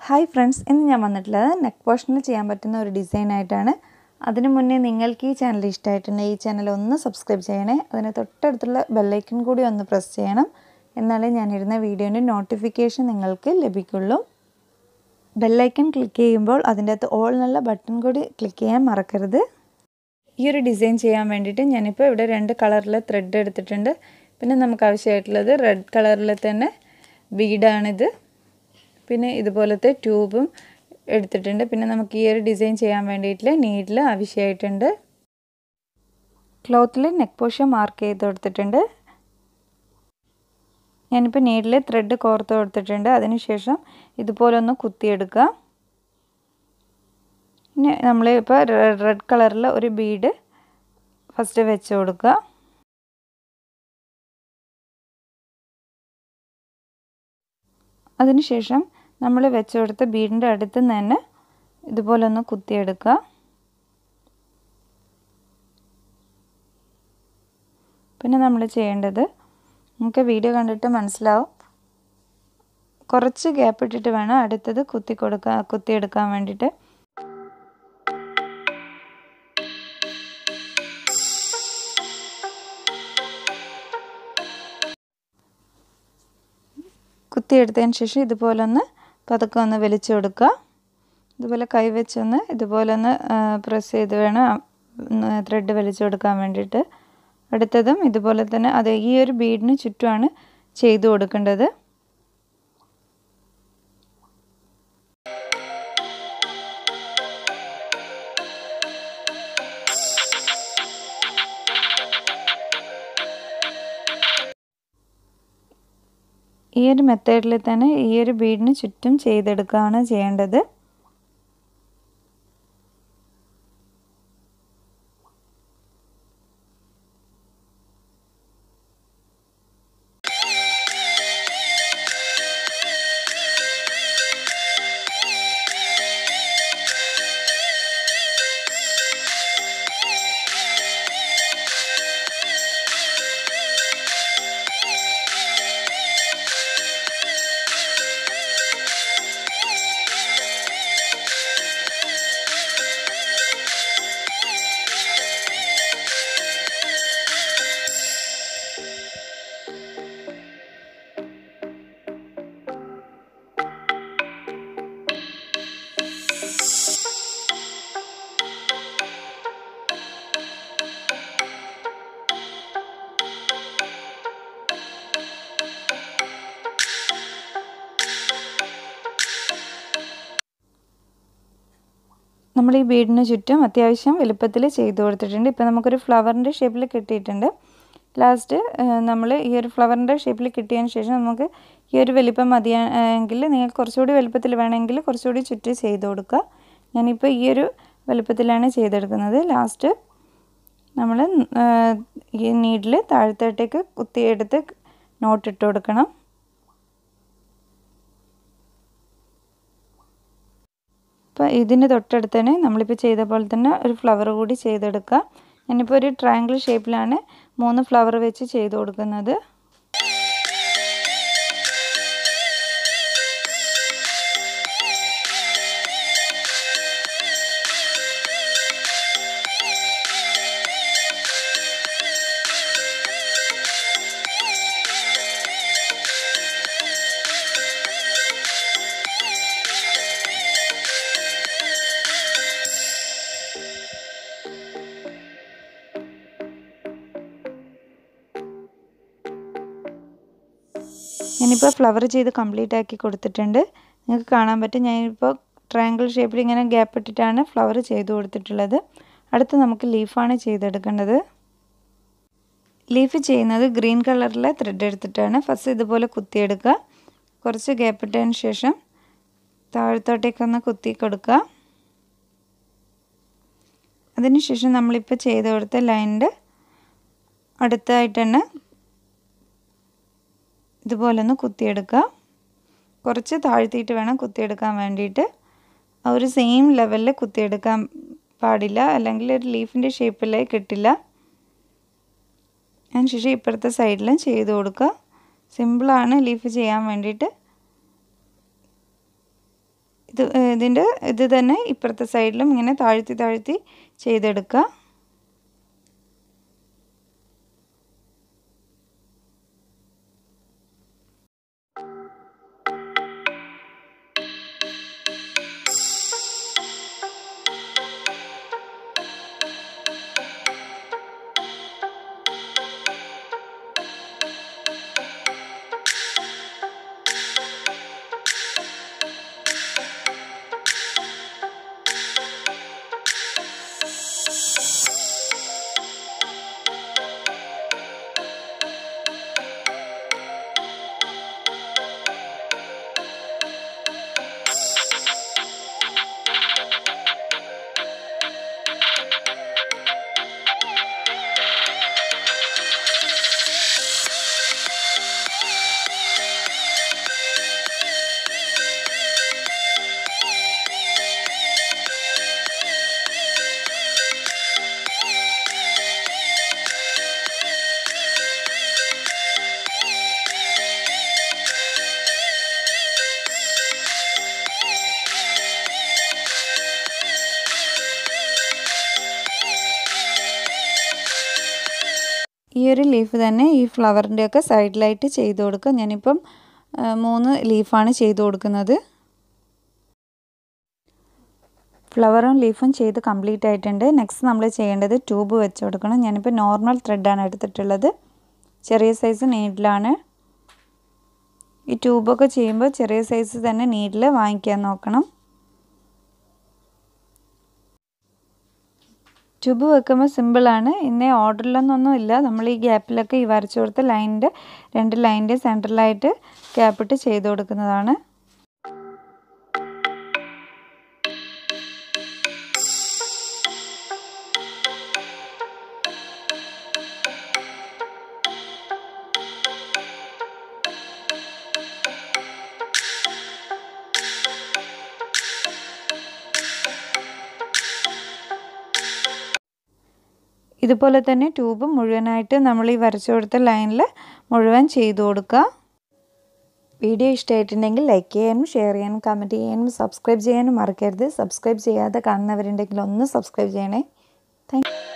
hi friends ഇന്ന് ഞാൻ വന്നിട്ടുള്ളത് നെക്ക് പോർഷനിൽ ചെയ്യാൻ പറ്റുന്ന ഒരു ഡിസൈൻ ആയിട്ടാണ് അതിനു മുന്നേ നിങ്ങൾക്ക് ഈ ചാനൽ ഇഷ്ടമായിട്ടുണ്ടെങ്കിൽ ഈ ചാനൽ ഒന്ന് സബ്സ്ക്രൈബ് ചെയ്യണേ അതിന് തൊട്ടടുത്തുള്ള ബെല്ലൈക്കൺ കൂടി ഒന്ന് പ്രസ് ചെയ്യണം എന്നാലേ ഞാനിടുന്ന വീഡിയോൻ്റെ നോട്ടിഫിക്കേഷൻ നിങ്ങൾക്ക് ലഭിക്കുള്ളൂ ബെല്ലൈക്കൺ ക്ലിക്ക് ചെയ്യുമ്പോൾ അതിൻ്റെ അകത്ത് ഓൾ എന്നുള്ള ബട്ടൺ കൂടി ക്ലിക്ക് ചെയ്യാൻ മറക്കരുത് ഈ ഒരു ഡിസൈൻ ചെയ്യാൻ വേണ്ടിയിട്ട് ഞാനിപ്പോൾ ഇവിടെ രണ്ട് കളറിലെ ത്രെഡ് എടുത്തിട്ടുണ്ട് പിന്നെ നമുക്ക് ആവശ്യമായിട്ടുള്ളത് റെഡ് കളറിൽ തന്നെ ബീഡാണിത് പിന്നെ ഇതുപോലത്തെ ട്യൂബും എടുത്തിട്ടുണ്ട് പിന്നെ നമുക്ക് ഈ ഒരു ഡിസൈൻ ചെയ്യാൻ വേണ്ടിയിട്ട് നീഡിൽ ആവശ്യമായിട്ടുണ്ട് ക്ലോത്തിൽ നെക്ക് പോഷൻ മാർക്ക് ചെയ്ത് കൊടുത്തിട്ടുണ്ട് ഞാനിപ്പോൾ നീഡിൽ ത്രെഡ് കോർത്ത് കൊടുത്തിട്ടുണ്ട് അതിനുശേഷം ഇതുപോലെ ഒന്ന് കുത്തിയെടുക്കുക പിന്നെ നമ്മൾ ഇപ്പോൾ റെഡ് കളറിൽ ഒരു ബീഡ് ഫസ്റ്റ് വെച്ച് കൊടുക്കുക അതിനുശേഷം നമ്മൾ വെച്ച് കൊടുത്ത ബീഡിൻ്റെ അടുത്ത് നിന്ന് തന്നെ ഇതുപോലെ ഒന്ന് കുത്തിയെടുക്കുക പിന്നെ നമ്മൾ ചെയ്യേണ്ടത് നമുക്ക് വീഡിയോ കണ്ടിട്ട് മനസ്സിലാവും കുറച്ച് ഗ്യാപ്പ് ഇട്ടിട്ട് വേണം അടുത്തത് കുത്തി കൊടുക്കാൻ കുത്തിയെടുക്കാൻ വേണ്ടിയിട്ട് കുത്തിയെടുത്തതിന് ശേഷം ഇതുപോലെ ഒന്ന് പതുക്കെ ഒന്ന് വലിച്ചു കൊടുക്കുക ഇതുപോലെ കൈ വെച്ചൊന്ന് ഇതുപോലെ ഒന്ന് പ്രസ് ചെയ്ത് വേണം ത്രെഡ് വലിച്ചു കൊടുക്കാൻ വേണ്ടിയിട്ട് അടുത്തതും ഇതുപോലെ തന്നെ അത് ഈ ഒരു ബീഡിന് ചുറ്റുമാണ് ചെയ്തു കൊടുക്കേണ്ടത് ഈ ഒരു മെത്തേഡിൽ തന്നെ ഈ ഒരു ബീഡിന് ചുറ്റും ചെയ്തെടുക്കുകയാണ് ചെയ്യേണ്ടത് നമ്മൾ ഈ ബീഡിന് ചുറ്റും അത്യാവശ്യം വലുപ്പത്തിൽ ചെയ്തു കൊടുത്തിട്ടുണ്ട് ഇപ്പോൾ നമുക്കൊരു ഫ്ലവറിൻ്റെ ഷേപ്പിൽ കിട്ടിയിട്ടുണ്ട് ലാസ്റ്റ് നമ്മൾ ഈ ഒരു ഫ്ലവറിൻ്റെ ഷേപ്പിൽ കിട്ടിയതിന് ശേഷം നമുക്ക് ഈ ഒരു വലിപ്പം മതിയെങ്കിൽ നിങ്ങൾക്ക് കുറച്ചുകൂടി വലുപ്പത്തിൽ വേണമെങ്കിൽ കുറച്ചുകൂടി ചുറ്റി ചെയ്ത് കൊടുക്കുക ഞാനിപ്പോൾ ഈ ഒരു വലുപ്പത്തിലാണ് ചെയ്തെടുക്കുന്നത് ലാസ്റ്റ് നമ്മൾ ഈ നീഡിൽ താഴത്തോട്ടേക്ക് കുത്തിയെടുത്ത് നോട്ടിട്ട് കൊടുക്കണം അപ്പോൾ ഇതിന് തൊട്ടടുത്ത് തന്നെ നമ്മളിപ്പോൾ ചെയ്ത പോലെ തന്നെ ഒരു ഫ്ലവർ കൂടി ചെയ്തെടുക്കുക ഞാനിപ്പോൾ ഒരു ട്രയാങ്കിൾ ഷേപ്പിലാണ് മൂന്ന് ഫ്ലവർ വെച്ച് ചെയ്ത് കൊടുക്കുന്നത് ഞാനിപ്പോൾ ഫ്ലവർ ചെയ്ത് കംപ്ലീറ്റ് ആക്കി കൊടുത്തിട്ടുണ്ട് നിങ്ങൾക്ക് കാണാൻ പറ്റും ഞാനിപ്പോൾ ട്രയാങ്കിൾ ഷേപ്പിൽ ഇങ്ങനെ ഗ്യാപ്പ് ഇട്ടിട്ടാണ് ഫ്ലവർ ചെയ്ത് കൊടുത്തിട്ടുള്ളത് അടുത്ത് നമുക്ക് ലീഫാണ് ചെയ്തെടുക്കേണ്ടത് ലീഫ് ചെയ്യുന്നത് ഗ്രീൻ കളറിലെ ത്രെഡ് എടുത്തിട്ടാണ് ഫസ്റ്റ് ഇതുപോലെ കുത്തിയെടുക്കുക കുറച്ച് ഗ്യാപ്പ് ഇട്ടതിന് ശേഷം താഴത്തോട്ടേക്കൊന്ന് കുത്തി കൊടുക്കുക അതിനുശേഷം നമ്മളിപ്പോൾ ചെയ്ത് കൊടുത്ത ലൈനിൻ്റെ അടുത്തായിട്ട് തന്നെ ഇതുപോലെ ഒന്ന് കുത്തിയെടുക്കുക കുറച്ച് താഴ്ത്തിയിട്ട് വേണം കുത്തിയെടുക്കാൻ വേണ്ടിയിട്ട് ആ ഒരു സെയിം ലെവലിൽ കുത്തിയെടുക്കാൻ പാടില്ല അല്ലെങ്കിൽ ഒരു ലീഫിൻ്റെ ഷേപ്പിൽ കിട്ടില്ല അതിനുശേഷം ഇപ്പുറത്തെ സൈഡിലും ചെയ്ത് കൊടുക്കുക സിമ്പിളാണ് ലീഫ് ചെയ്യാൻ വേണ്ടിയിട്ട് ഇത് ഇതിൻ്റെ ഇത് തന്നെ ഇപ്പുറത്തെ സൈഡിലും ഇങ്ങനെ താഴ്ത്തി താഴ്ത്തി ചെയ്തെടുക്കുക ഈ ഒരു ലീഫ് തന്നെ ഈ ഫ്ലവറിൻ്റെയൊക്കെ സൈഡിലായിട്ട് ചെയ്ത് കൊടുക്കുക ഞാനിപ്പം മൂന്ന് ലീഫാണ് ചെയ്ത് കൊടുക്കുന്നത് ഫ്ലവറും ലീഫും ചെയ്ത് കംപ്ലീറ്റ് ആയിട്ടുണ്ട് നെക്സ്റ്റ് നമ്മൾ ചെയ്യേണ്ടത് ട്യൂബ് വെച്ച് കൊടുക്കണം ഞാനിപ്പോൾ നോർമൽ ത്രെഡാണ് എടുത്തിട്ടുള്ളത് ചെറിയ സൈസ് നീഡിലാണ് ഈ ട്യൂബൊക്കെ ചെയ്യുമ്പോൾ ചെറിയ സൈസ് തന്നെ നീഡിൽ വാങ്ങിക്കാൻ നോക്കണം ട്യൂബ് വെക്കുമ്പോൾ സിമ്പിളാണ് ഇന്നേ ഓർഡറിലൊന്നൊന്നും ഇല്ല നമ്മൾ ഈ ഗ്യാപ്പിലൊക്കെ ഈ വരച്ചു കൊടുത്ത ലൈനിൻ്റെ രണ്ട് ലൈനിൻ്റെ സെൻറ്ററിലായിട്ട് ഗ്യാപ്പിട്ട് ചെയ്ത് കൊടുക്കുന്നതാണ് ഇതുപോലെ തന്നെ ട്യൂബ് മുഴുവനായിട്ട് നമ്മൾ ഈ വരച്ചു കൊടുത്ത ലൈനിൽ മുഴുവൻ ചെയ്തു കൊടുക്കുക വീഡിയോ ഇഷ്ടമായിട്ടുണ്ടെങ്കിൽ ലൈക്ക് ചെയ്യാനും ഷെയർ ചെയ്യാനും കമൻറ്റ് ചെയ്യാനും സബ്സ്ക്രൈബ് ചെയ്യാനും മറക്കരുത് സബ്സ്ക്രൈബ് ചെയ്യാതെ കാണുന്നവരുണ്ടെങ്കിൽ ഒന്ന് സബ്സ്ക്രൈബ് ചെയ്യണേ താങ്ക്